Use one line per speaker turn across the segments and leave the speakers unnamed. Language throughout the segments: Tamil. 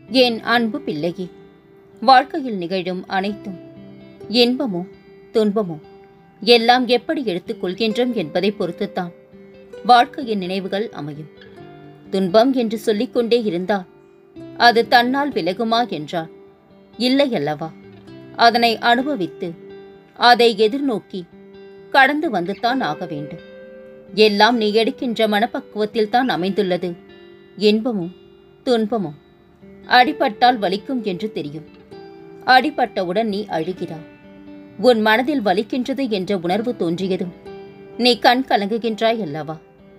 என் அன்பு பிள்ளையே வாழ்க்கையில் நிகழும் அனைத்தும் இன்பமோ துன்பமோ எல்லாம் எப்படி எடுத்துக்கொள்கின்றோம் என்பதை பொறுத்துத்தான் வாழ்க்கையின் நினைவுகள் அமையும் துன்பம் என்று சொல்லிக்கொண்டே இருந்தால் அது தன்னால் விலகுமா என்றால் இல்லை அல்லவா அதனை அனுபவித்து அதை எதிர்நோக்கி கடந்து வந்துதான் ஆக வேண்டும் எல்லாம் நீ எடுக்கின்ற மனப்பக்குவத்தில் தான் அமைந்துள்ளது இன்பமும் துன்பமும் அடிபட்டால் வலிக்கும் என்று தெரியும் அடிபட்டவுடன் நீ அழுகிறாய் உன் மனதில் வலிக்கின்றது என்ற உணர்வு தோன்றியதும் நீ கண் கலங்குகின்றாய் அல்லவா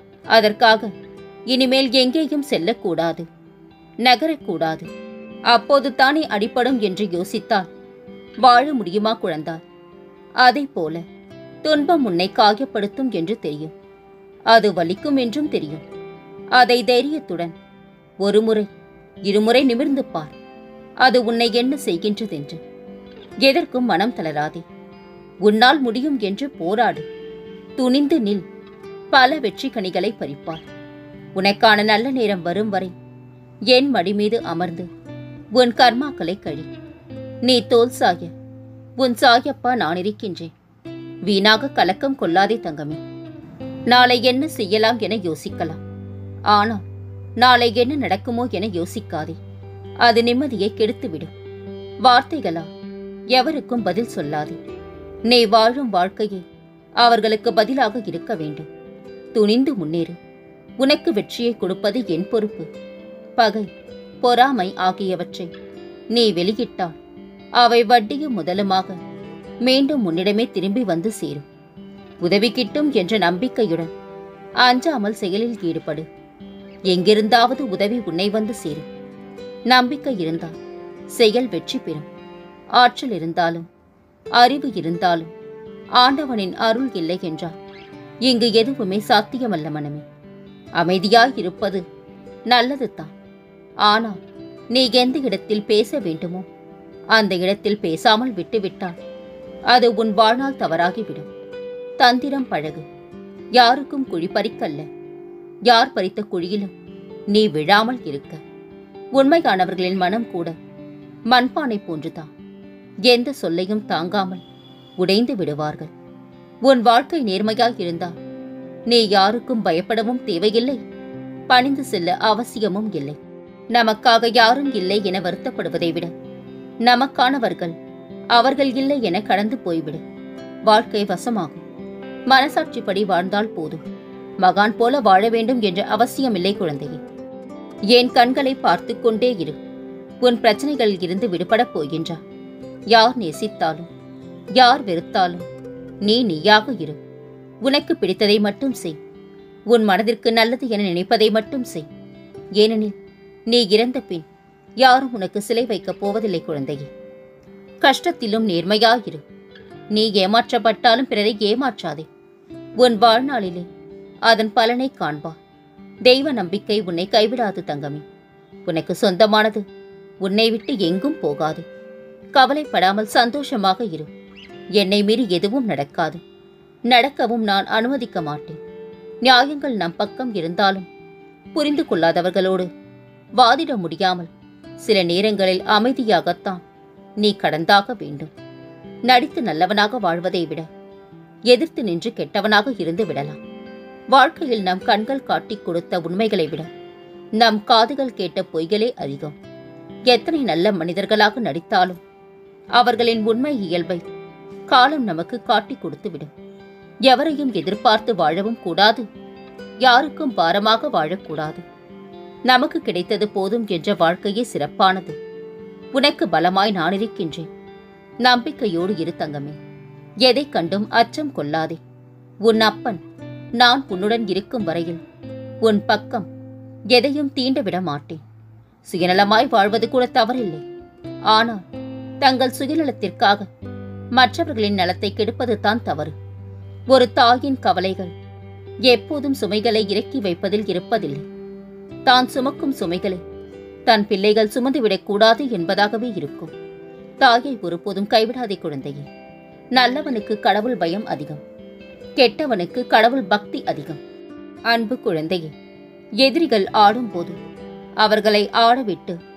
அதற்காக இனிமேல் எங்கேயும் செல்லக்கூடாது நகரக்கூடாது அப்போது தானே அடிபடும் என்று யோசித்தால் வாழ முடியுமா குழந்தாய் அதை போல துன்பம் உன்னை காயப்படுத்தும் என்று தெரியும் அது வலிக்கும் என்றும் தெரியும் அதை தைரியத்துடன் ஒருமுறை இருமுறை நிமிர்ந்து பார் அது உன்னை என்ன செய்கின்றதென்று எதற்கும் மனம் தளராதே உன்னால் முடியும் என்று போராடு துணிந்து நில் பல வெற்றி கனிகளை பறிப்பார் உனக்கான நல்ல நேரம் வரும் வரை என் மடி மீது அமர்ந்து உன் கர்மாக்களை கழி நீ தோல் சாய உன் சாயப்பா நான் இருக்கின்றேன் வீணாக கலக்கம் கொள்ளாதே தங்கமே நாளை என்ன செய்யலாம் என யோசிக்கலாம் ஆனால் நாளை என்ன நடக்குமோ என யோசிக்காதே அது நிம்மதியை கெடுத்துவிடும் வார்த்தைகளா எவருக்கும் பதில் சொல்லாதே நீ வாழும் வாழ்க்கையை அவர்களுக்கு பதிலாக இருக்க வேண்டும் துணிந்து முன்னேறு உனக்கு வெற்றியை கொடுப்பது என் பொறுப்பு பகை பொறாமை ஆகியவற்றை நீ வெளியிட்டால் அவை வட்டியும் முதலுமாக மீண்டும் உன்னிடமே திரும்பி வந்து சேரும் உதவி கிட்டும் என்ற நம்பிக்கையுடன் அஞ்சாமல் செயலில் ஈடுபடு எங்கிருந்தாவது உதவி உன்னை வந்து சேரும் நம்பிக்கை இருந்தால் செயல் வெற்றி பெறும் ஆற்றல் இருந்தாலும் அறிவு இருந்தாலும் ஆண்டவனின் அருள் இல்லை என்றால் இங்கு எதுவுமே சாத்தியமல்ல மனமே அமைதியாய் இருப்பது நல்லதுதான் ஆனால் நீ எந்த இடத்தில் பேச வேண்டுமோ அந்த இடத்தில் பேசாமல் விட்டுவிட்டால் அது உன் வாழ்நாள் தவறாகிவிடும் தந்திரம் பழகு யாருக்கும் குழி பறிக்கல்ல யார் பறித்த குழியிலும் நீ விழாமல் இருக்க உண்மையானவர்களின் மனம் கூட மண்பானை போன்றுதான் எந்த சொல்லையும் தாங்காமல் உடைந்து விடுவார்கள் உன் வாழ்க்கை நேர்மையாய் இருந்தால் நீ யாருக்கும் பயப்படவும் தேவையில்லை பணிந்து செல்ல அவசியமும் இல்லை நமக்காக யாரும் இல்லை என வருத்தப்படுவதை விட நமக்கானவர்கள் அவர்கள் இல்லை என கடந்து போய்விடு வாழ்க்கை வசமாகும் மனசாட்சிப்படி வாழ்ந்தால் போதும் மகான் போல வாழ வேண்டும் என்ற அவசியமில்லை குழந்தையே என் கண்களை பார்த்து கொண்டே இரு உன் பிரச்சனைகளில் இருந்து விடுபடப் போகின்றார் யார் நேசித்தாலும் யார் வெறுத்தாலும் நீ நீயாக இரு உனக்கு பிடித்ததை மட்டும் செய் உன் மனதிற்கு நல்லது என நினைப்பதை மட்டும் செய் ஏனெனில் நீ இறந்த பின் யாரும் உனக்கு சிலை வைக்கப் போவதில்லை குழந்தையே கஷ்டத்திலும் நேர்மையாயிரு நீ ஏமாற்றப்பட்டாலும் பிறரை ஏமாற்றாதே உன் வாழ்நாளிலே அதன் பலனை காண்பார் தெய்வ நம்பிக்கை உன்னை கைவிடாது தங்கமே உனக்கு சொந்தமானது உன்னை விட்டு எங்கும் போகாது கவலைப்படாமல் சந்தோஷமாக இரு என்னை மீறி எதுவும் நடக்காது நடக்கவும் நான் அனுமதிக்க மாட்டேன் நியாயங்கள் நம் பக்கம் இருந்தாலும் புரிந்து கொள்ளாதவர்களோடு வாதிட முடியாமல் சில நேரங்களில் அமைதியாகத்தான் நீ கடந்தாக வேண்டும் நடித்து நல்லவனாக வாழ்வதை விட எதிர்த்து நின்று கெட்டவனாக இருந்து விடலாம் வாழ்க்கையில் நம் கண்கள் காட்டிக் கொடுத்த உண்மைகளை விட நம் காதுகள் கேட்ட பொய்களே அதிகம் எத்தனை நல்ல மனிதர்களாக நடித்தாலும் அவர்களின் உண்மை இயல்பை காலம் நமக்கு காட்டிக் கொடுத்துவிடும் எவரையும் எதிர்பார்த்து வாழவும் கூடாது யாருக்கும் பாரமாக வாழக்கூடாது நமக்கு கிடைத்தது போதும் என்ற வாழ்க்கையே சிறப்பானது உனக்கு பலமாய் நான் இருக்கின்றேன் நம்பிக்கையோடு இரு தங்கமே எதை கண்டும் அச்சம் கொள்ளாதே உன் அப்பன் நான் உன்னுடன் இருக்கும் வரையில் உன் பக்கம் எதையும் தீண்ட விட மாட்டேன் சுயநலமாய் வாழ்வது கூட தவறில்லை ஆனால் தங்கள் சுயநலத்திற்காக மற்றவர்களின் நலத்தை கெடுப்பது தான் தவறு ஒரு தாயின் கவலைகள் எப்போதும் சுமைகளை இறக்கி வைப்பதில் இருப்பதில்லை தான் சுமக்கும் சுமைகளை தன் பிள்ளைகள் சுமந்துவிடக் கூடாது என்பதாகவே இருக்கும் தாயை ஒருபோதும் கைவிடாதே குழந்தையே நல்லவனுக்கு கடவுள் பயம் அதிகம் கெட்டவனுக்கு கடவுள் பக்தி அதிகம் அன்பு குழந்தையே எதிரிகள் ஆடும்போது அவர்களை ஆடவிட்டு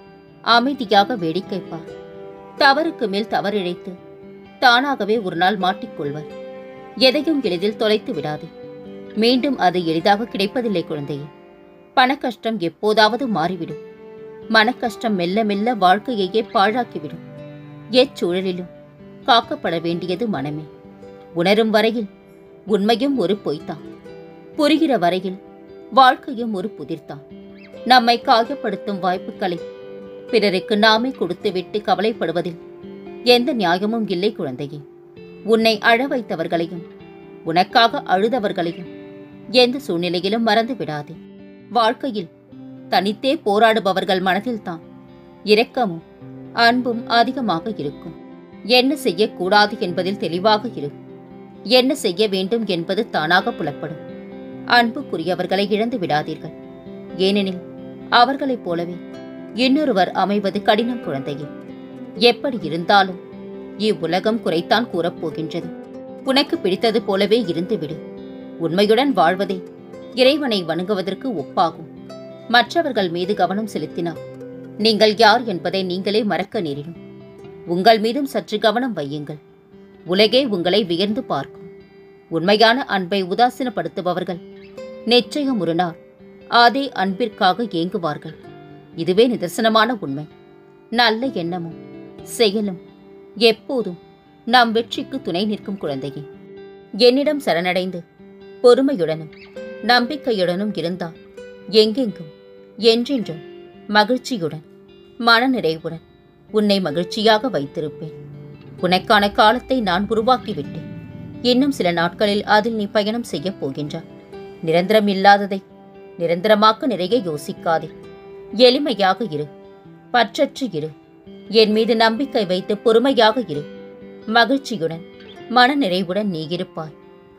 அமைதியாக வேடிக்கை பார் தவறுக்கு மேல் தவறிழைத்து தானாகவே ஒரு நாள் மாட்டிக்கொள்வர் எதையும் எளிதில் தொலைத்து விடாதே மீண்டும் அது எளிதாக கிடைப்பதில்லை குழந்தையே பணக்கஷ்டம் எப்போதாவது மாறிவிடும் மனக்கஷ்டம் மெல்ல மெல்ல வாழ்க்கையையே பாழாக்கிவிடும் எச்சூழலிலும் காக்கப்பட வேண்டியது மனமே உணரும் வரையில் உண்மையும் ஒரு பொய்தான் புரிகிற வரையில் வாழ்க்கையும் ஒரு புதிர்தான் நம்மை காயப்படுத்தும் வாய்ப்புகளை பிறருக்கு நாமே கொடுத்துவிட்டு கவலைப்படுவதில் எந்த நியாயமும் இல்லை குழந்தையே உன்னை அழ வைத்தவர்களையும் உனக்காக அழுதவர்களையும் எந்த சூழ்நிலையிலும் மறந்து விடாதே வாழ்க்கையில் தனித்தே போராடுபவர்கள் மனதில்தான் இரக்கமும் அன்பும் அதிகமாக இருக்கும் என்ன செய்யக்கூடாது என்பதில் தெளிவாக இரு என்ன செய்ய வேண்டும் என்பது தானாக புலப்படும் அன்புக்குரியவர்களை இழந்து விடாதீர்கள் ஏனெனில் அவர்களைப் போலவே இன்னொருவர் அமைவது கடினம் குழந்தையே எப்படி இருந்தாலும் இவ்வுலகம் குறைத்தான் கூறப்போகின்றது உனக்கு பிடித்தது போலவே இருந்துவிடு உண்மையுடன் வாழ்வதே இறைவனை வணங்குவதற்கு ஒப்பாகும் மற்றவர்கள் மீது கவனம் செலுத்தினால் நீங்கள் யார் என்பதை நீங்களே மறக்க நேரிடும் உங்கள் மீதும் சற்று கவனம் வையுங்கள் உலகே உங்களை வியர்ந்து பார்க்கும் உண்மையான அன்பை உதாசீனப்படுத்துபவர்கள் நிச்சயம் ஒரு நாள் அதே அன்பிற்காக ஏங்குவார்கள் இதுவே நிதர்சனமான உண்மை நல்ல எண்ணமும் செயலும் எப்போதும் நம் வெற்றிக்கு துணை நிற்கும் குழந்தையே என்னிடம் சரணடைந்து பொறுமையுடனும் நம்பிக்கையுடனும் இருந்தால் எங்கெங்கும் என்றென்றும் மகிழ்ச்சியுடன் மனநிறைவுடன் உன்னை மகிழ்ச்சியாக வைத்திருப்பேன் உனக்கான காலத்தை நான் உருவாக்கிவிட்டேன் இன்னும் சில நாட்களில் அதில் நீ பயணம் செய்யப் போகின்றாய் நிரந்தரம் இல்லாததை நிரந்தரமாக்க நிறைய யோசிக்காதே எளிமையாக இரு பற்றற்று இரு என் மீது நம்பிக்கை வைத்து பொறுமையாக இரு மகிழ்ச்சியுடன் மனநிறைவுடன் நீ இருப்பாய்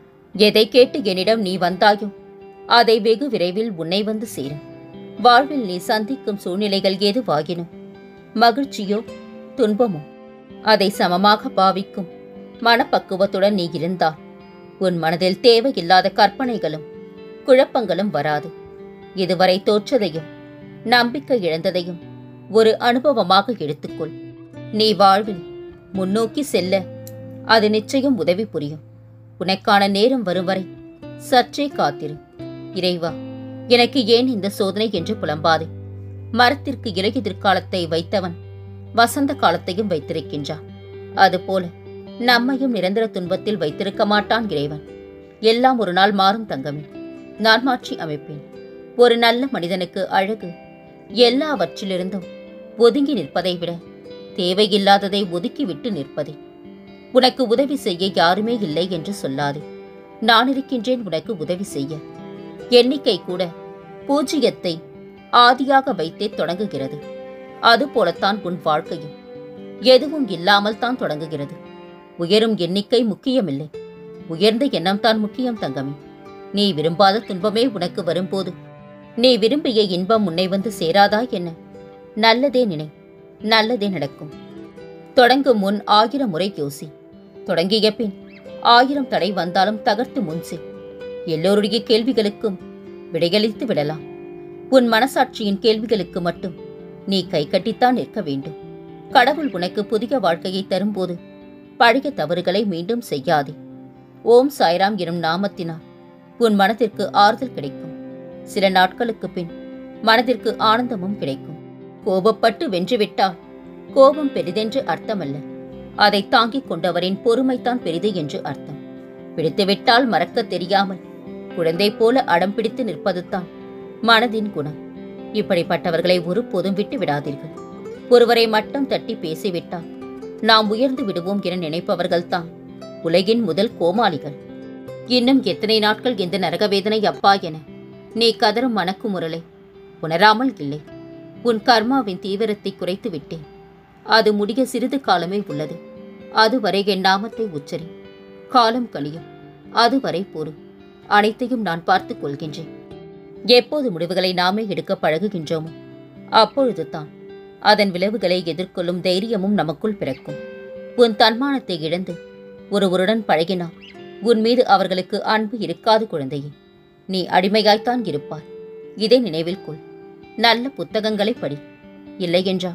எதை கேட்டு என்னிடம் நீ வந்தாயோ அதை வெகு விரைவில் உன்னை வந்து சேரும் வாழ்வில் நீ சந்திக்கும் சூழ்நிலைகள் எதுவாகினும் மகிழ்ச்சியோ துன்பமோ அதை சமமாக பாவிக்கும் மனப்பக்குவத்துடன் நீ இருந்தால் உன் மனதில் தேவையில்லாத கற்பனைகளும் குழப்பங்களும் வராது இதுவரை தோற்றதையும் நம்பிக்கை இழந்ததையும் ஒரு அனுபவமாக எடுத்துக்கொள் நீ வாழ்வில் முன்னோக்கி செல்ல அது நிச்சயம் உதவி புரியும் உனக்கான நேரம் வரும் வரை சற்றே காத்திரு இறைவா எனக்கு ஏன் இந்த சோதனை என்று புலம்பாதே மரத்திற்கு இலையுதிர்காலத்தை வைத்தவன் வசந்த காலத்தையும் வைத்திருக்கின்றான் அதுபோல நம்மையும் நிரந்தர துன்பத்தில் வைத்திருக்க மாட்டான் இறைவன் எல்லாம் ஒரு நாள் மாறும் தங்கமே நான் மாற்றி அமைப்பேன் ஒரு நல்ல மனிதனுக்கு அழகு எல்லாவற்றிலிருந்தும் ஒதுங்கி நிற்பதை விட தேவையில்லாததை ஒதுக்கிவிட்டு நிற்பதே உனக்கு உதவி செய்ய யாருமே இல்லை என்று சொல்லாதே நான் இருக்கின்றேன் உனக்கு உதவி செய்ய எண்ணிக்கை கூட பூஜ்ஜியத்தை ஆதியாக வைத்தே தொடங்குகிறது அதுபோலத்தான் உன் வாழ்க்கையும் எதுவும் இல்லாமல் தான் தொடங்குகிறது உயரும் எண்ணிக்கை முக்கியமில்லை உயர்ந்த எண்ணம்தான் முக்கியம் தங்கமே நீ விரும்பாத துன்பமே உனக்கு வரும்போது நீ விரும்பிய இன்பம் உன்னை வந்து சேராதா என்ன நல்லதே நினை நல்லதே நடக்கும் தொடங்கும் முன் ஆயிரம் முறை யோசி தொடங்கிய பின் ஆயிரம் தடை வந்தாலும் தகர்த்து முன் செல் எல்லோருடைய கேள்விகளுக்கும் விடையளித்து விடலாம் உன் மனசாட்சியின் கேள்விகளுக்கு மட்டும் நீ கை கட்டித்தான் நிற்க வேண்டும் கடவுள் உனக்கு புதிய வாழ்க்கையை தரும்போது பழைய தவறுகளை மீண்டும் செய்யாதே ஓம் சாய்ராம் எனும் நாமத்தினால் உன் மனதிற்கு ஆறுதல் கிடைக்கும் சில நாட்களுக்கு பின் மனதிற்கு ஆனந்தமும் கிடைக்கும் கோபப்பட்டு வென்றுவிட்டால் கோபம் பெரிதென்று அர்த்தமல்ல அதை தாங்கிக் கொண்டவரின் பொறுமைத்தான் பெரிது என்று அர்த்தம் பிடித்துவிட்டால் மறக்கத் தெரியாமல் குழந்தை போல அடம் பிடித்து நிற்பதுதான் மனதின் குணம் இப்படிப்பட்டவர்களை ஒருபோதும் விட்டு விடாதீர்கள் ஒருவரை மட்டம் தட்டி பேசிவிட்டால் நாம் உயர்ந்து விடுவோம் என நினைப்பவர்கள்தான் உலகின் முதல் கோமாளிகள் இன்னும் எத்தனை நாட்கள் இந்த நரகவேதனை அப்பா என நீ கதரும் மணக்குமுறலை உணராமல் இல்லை உன் கர்மாவின் தீவிரத்தை குறைத்து விட்டேன் அது முடிய சிறிது காலமே உள்ளது அதுவரை என் நாமத்தை உச்சரி காலம் கழியும் அதுவரை பொறு அனைத்தையும் நான் பார்த்துக் கொள்கின்றேன் எப்போது முடிவுகளை நாமே எடுக்க பழகுகின்றோமோ அப்பொழுதுதான் அதன் விளைவுகளை எதிர்கொள்ளும் தைரியமும் நமக்குள் பிறக்கும் உன் தன்மானத்தை இழந்து ஒருவருடன் பழகினால் உன் மீது அவர்களுக்கு அன்பு இருக்காது குழந்தையே நீ அடிமையாய்த்தான் இருப்பாய் இதை நினைவில் கொள் நல்ல புத்தகங்களை படி இல்லையென்றால்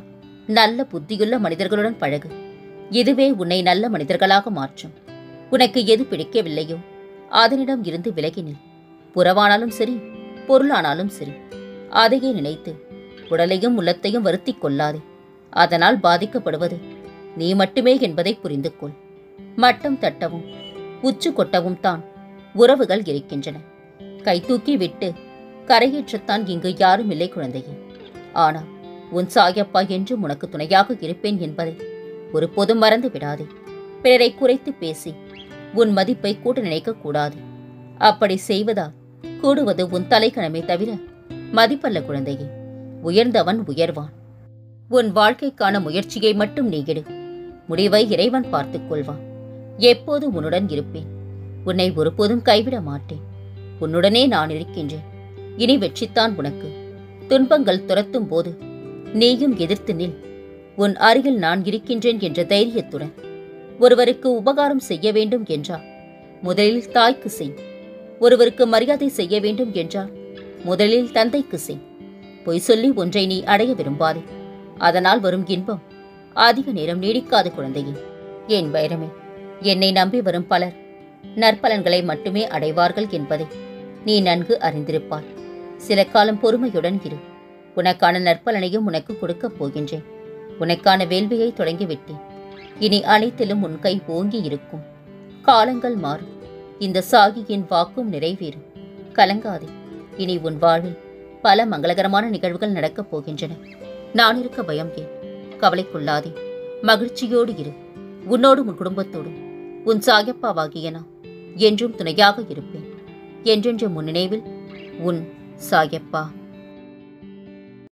நல்ல புத்தியுள்ள மனிதர்களுடன் பழகு இதுவே உன்னை நல்ல மனிதர்களாக மாற்றும் உனக்கு எது பிடிக்கவில்லையோ அதனிடம் இருந்து விலகினில் புறவானாலும் சரி பொருளானாலும் சரி அதையே நினைத்து உடலையும் உள்ளத்தையும் வருத்திக் கொள்ளாதே அதனால் பாதிக்கப்படுவது நீ மட்டுமே என்பதை புரிந்து கொள் மட்டம் தட்டவும் உச்சு கொட்டவும் தான் உறவுகள் இருக்கின்றன கை தூக்கி விட்டு கரையேற்றத்தான் இங்கு யாரும் இல்லை குழந்தையே ஆனால் உன் சாயப்பா என்றும் உனக்கு துணையாக இருப்பேன் என்பதை ஒருபோதும் மறந்து விடாதே பிறரை குறைத்து பேசி உன் மதிப்பை கூட்ட நினைக்க கூடாது அப்படி செய்வதால் கூடுவது உன் தலைக்கணமே தவிர மதிப்பல்ல குழந்தையே உயர்ந்தவன் உயர்வான் உன் வாழ்க்கைக்கான முயற்சியை மட்டும் நீகிடு முடிவை இறைவன் பார்த்துக் கொள்வான் எப்போது உன்னுடன் இருப்பேன் உன்னை ஒருபோதும் கைவிட மாட்டேன் உன்னுடனே நான் இருக்கின்றேன் இனி வெற்றித்தான் உனக்கு துன்பங்கள் துரத்தும் போது நீயும் எதிர்த்து நில் உன் அருகில் நான் இருக்கின்றேன் என்ற தைரியத்துடன் ஒருவருக்கு உபகாரம் செய்ய வேண்டும் என்றால் முதலில் தாய்க்கு செய் ஒருவருக்கு மரியாதை செய்ய வேண்டும் என்றால் முதலில் தந்தைக்கு செய் பொய் சொல்லி ஒன்றை நீ அடைய விரும்பாதே அதனால் வரும் இன்பம் அதிக நேரம் நீடிக்காது குழந்தையே என் வைரமே என்னை நம்பி வரும் பலர் நற்பலன்களை மட்டுமே அடைவார்கள் என்பதை நீ நன்கு அறிந்திருப்பாய் சில காலம் பொறுமையுடன் இரு உனக்கான நற்பலனையும் உனக்கு கொடுக்கப் போகின்றேன் உனக்கான வேள்வியை தொடங்கிவிட்டேன் இனி அனைத்திலும் உன் கை ஓங்கி இருக்கும் காலங்கள் மாறும் இந்த சாகியின் வாக்கும் நிறைவேறும் கலங்காதே இனி உன் வாழ்வில் பல மங்களகரமான நிகழ்வுகள் நடக்கப் போகின்றன நான் இருக்க பயம் ஏன் கவலைக்குள்ளாதே மகிழ்ச்சியோடு இரு உன்னோடும் உன் குடும்பத்தோடும் உன் சாயப்பாவாகிய நான் என்றும் துணையாக இருப்பேன் என்றென்று முன்னினைவில் உன் சாயப்பா